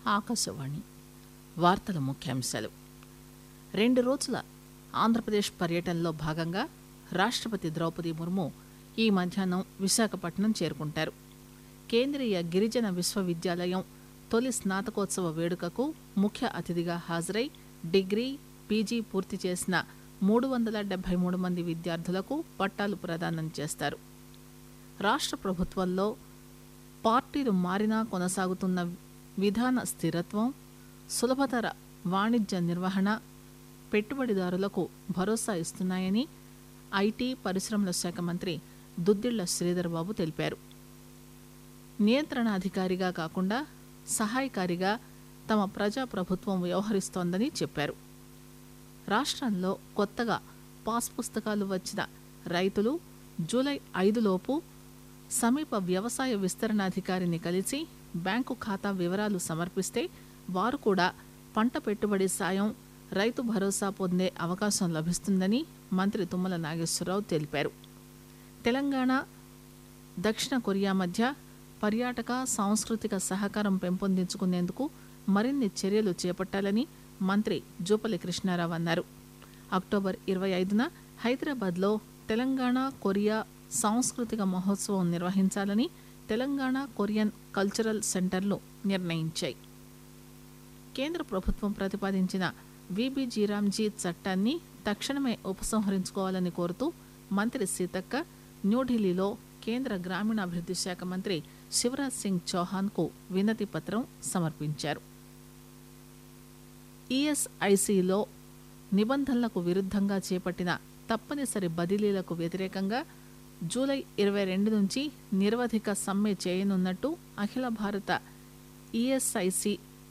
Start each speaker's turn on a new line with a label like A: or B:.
A: ఆకాశవాణి వార్తల ముఖ్యాంశాలు రెండు రోజుల ఆంధ్రప్రదేశ్ పర్యటనలో భాగంగా రాష్టపతి ద్రౌపది ముర్ము ఈ మధ్యాహ్నం విశాఖపట్నం చేరుకుంటారు కేంద్రీయ గిరిజన విశ్వవిద్యాలయం తొలి స్నాతకోత్సవ వేడుకకు ముఖ్య అతిథిగా హాజరై డిగ్రీ పీజీ పూర్తి చేసిన మూడు వందల డెబ్బై మూడు మంది విద్యార్థులకు పట్టాలు ప్రదానం చేస్తారు రాష్ట్ర ప్రభుత్వంలో పార్టీలు మారినా కొనసాగుతున్న విధాన స్థిరత్వం సులభతర వాణిజ్య నిర్వహణ పెట్టుబడిదారులకు భరోసా ఇస్తున్నాయని ఐటీ పరిశ్రమల శాఖ మంత్రి దుద్దిళ్ల శ్రీధర్ బాబు తెలిపారు నియంత్రణాధికారిగా కాకుండా సహాయకారిగా తమ ప్రజాప్రభుత్వం వ్యవహరిస్తోందని చెప్పారు రాష్ట్రంలో కొత్తగా పాస్ పుస్తకాలు వచ్చిన రైతులు జూలై ఐదులోపు సమీప వ్యవసాయ విస్తరణాధికారిని కలిసి బ్యాంకు ఖాతా వివరాలు సమర్పిస్తే వారు కూడా పంట పెట్టుబడి సాయం రైతు భరోసా పొందే అవకాశం లభిస్తుందని మంత్రి తుమ్మల నాగేశ్వరరావు తెలిపారు తెలంగాణ దక్షిణ కొరియా మధ్య పర్యాటక సాంస్కృతిక సహకారం పెంపొందించుకునేందుకు మరిన్ని చర్యలు చేపట్టాలని మంత్రి జూపల్లి కృష్ణారావు అన్నారు అక్టోబర్ ఇరవై ఐదున హైదరాబాద్లో తెలంగాణ కొరియా సాంస్కృతిక మహోత్సవం నిర్వహించాలని తెలంగాణ కొరియన్ కల్చరల్ సెంటర్లు నిర్ణయించాయి కేంద్ర ప్రభుత్వం ప్రతిపాదించిన విబిజీరామ్జీ చట్టాన్ని తక్షణమే ఉపసంహరించుకోవాలని కోరుతూ మంత్రి సీతక్క న్యూఢిల్లీలో కేంద్ర గ్రామీణాభివృద్ధి శాఖ మంత్రి శివరాజ్ సింగ్ చౌహాన్కు వినతి పత్రం సమర్పించారు ఈఎస్ఐసిలో నిబంధనలకు విరుద్ధంగా చేపట్టిన తప్పనిసరి బదిలీలకు వ్యతిరేకంగా జూలై ఇరవై రెండు నుంచి నిరవధిక సమ్మె చేయనున్నట్టు అఖిల భారత ఈఎస్ఐసి